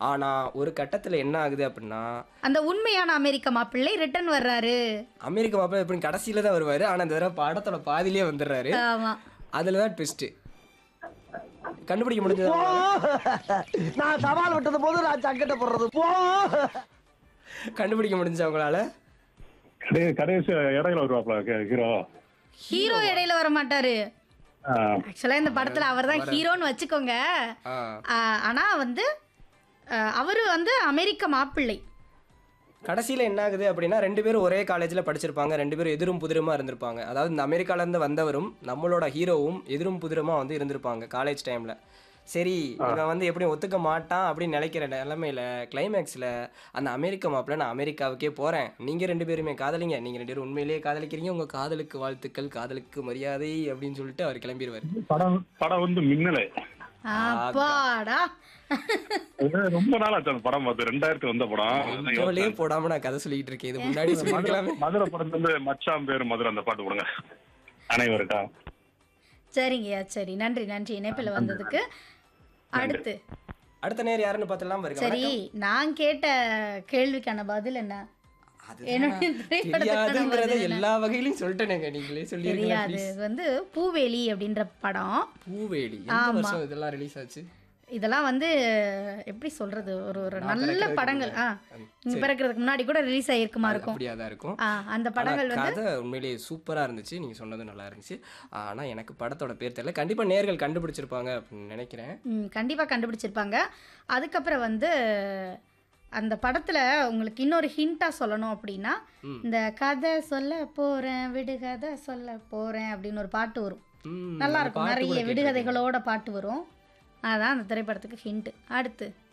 ஆனா ஒரு கட்டத்துல என்ன ஆகுது அப்படின்னா அந்த உண்மையான அமெரிக்க மாப்பிள்ளை ரிட்டர்ன் வர்றாரு அமெரிக்க மாப்பிள்ளை எப்படி கடைசியில தான் வருவாரு ஆனா இந்த தடவை படத்தோட பாதியிலே வந்துடுறாரு ஆமா அதுல தான் ட்விஸ்ட் கண்டுபிடிக்க முடிஞ்சதா நான் சவால் விட்டது போது நான் சங்கட்ட போடுறது போ கண்டுபிடிக்க முடிஞ்சா உங்களால கடை கடைசி இடையில வருவாப்ல ஹீரோ ஹீரோ இடையில வர மாட்டாரு ஆக்சுவலா இந்த படத்துல அவர் தான் ஹீரோன்னு வச்சுக்கோங்க ஆ ஆ, ஆனா வந்து ஆ, அவரு வந்து அமெரிக்க மாப்பிள்ளை கடைசியில் என்ன ஆகுது அப்படின்னா ரெண்டு பேரும் ஒரே காலேஜில் படிச்சிருப்பாங்க ரெண்டு பேரும் எதிரும் புதிருமா இருந்திருப்பாங்க அதாவது இந்த அமெரிக்காலேருந்து வந்தவரும் நம்மளோட ஹீரோவும் எதிரும் புதிருமா வந்து இருந்திருப்பாங்க காலேஜ் டைமில் சரி இவன் வந்து எப்படியும் ஒத்துக்க மாட்டான் அப்படின்னு நினைக்கிற நிலமையில கிளைமேக்ஸில் அந்த அமெரிக்க மாப்பிள்ள நான் அமெரிக்காவுக்கே போகிறேன் நீங்கள் ரெண்டு பேருமே காதலிங்க நீங்கள் ரெண்டு பேரும் உண்மையிலேயே காதலிக்கிறீங்க உங்கள் காதலுக்கு வாழ்த்துக்கள் காதலுக்கு மரியாதை அப்படின்னு சொல்லிட்டு அவர் கிளம்பிடுவார் படம் படம் வந்து மின்னலை அப்பாடா அது ரொம்ப நாள் ஆச்சு அந்த படம் பார்த்து ரெண்டாயிரத்து வந்த படம் இவ்வளவே போடாமல் நான் கதை சொல்லிட்டு இருக்கேன் இது முன்னாடி சொல்லிருக்கலாமே மதுரை படத்துல இருந்து மச்சான் பேர் மதுரை அந்த பாட்டு கொடுங்க அனைவருக்கா சரிங்கய்யா சரி நன்றி நன்றி இணைப்பில் வந்ததுக்கு அடுத்து அடுத்த நேரம் யாருன்னு பார்த்துலாம் வருங்க சரி நான் கேட்ட கேள்விக்கான பதில் என்ன என்னுடைய திரைப்படத்துக்கான தெரியாதுங்கிறத பதில் என்ன? எல்லா வகையிலையும் சொல்லிட்டேனேங்க நீங்களே சொல்லிருக்கீங்க தெரியாது இது வந்து பூவேலி அப்படின்ற படம் பூவேலி எந்த ஆமா. வருஷம் இதெல்லாம் ரிலீஸ் ஆச்சு இதெல்லாம் வந்து எப்படி சொல்றது ஒரு ஒரு நான் நல்ல பிறக்கறதுக்கு படங்கள் ஆ முன்னாடி. நீங்க பிறக்கிறதுக்கு முன்னாடி கூட ரிலீஸ் ஆகிருக்குமா இருக்கும் அப்படியா தான் இருக்கும் ஆ அந்த படங்கள் ஆனா வந்து கதை உண்மையிலேயே சூப்பரா இருந்துச்சு நீங்க சொன்னது நல்லா இருந்துச்சு ஆனா எனக்கு படத்தோட பேர் தெரியல கண்டிப்பா நேர்கள் கண்டுபிடிச்சிருப்பாங்க அப்படின்னு நினைக்கிறேன் ம், கண்டிப்பா கண்டுபிடிச்சிருப்பாங்க அதுக்கப்புறம் வந்து அந்த படத்துல உங்களுக்கு இன்னொரு ஹிண்டா சொல்லணும் அப்படின்னா ம். இந்த கதை சொல்ல போறேன் விடுகதை சொல்ல போறேன் அப்படின்னு ஒரு பாட்டு வரும் ம், நல்லா அந்த இருக்கும் பாட்டு கூட நிறைய கேட்டிருக்கேன். விடுகதைகளோட பாட்டு வரும் அதான் அந்த திரைப்படத்துக்கு ஹிண்ட் அடுத்து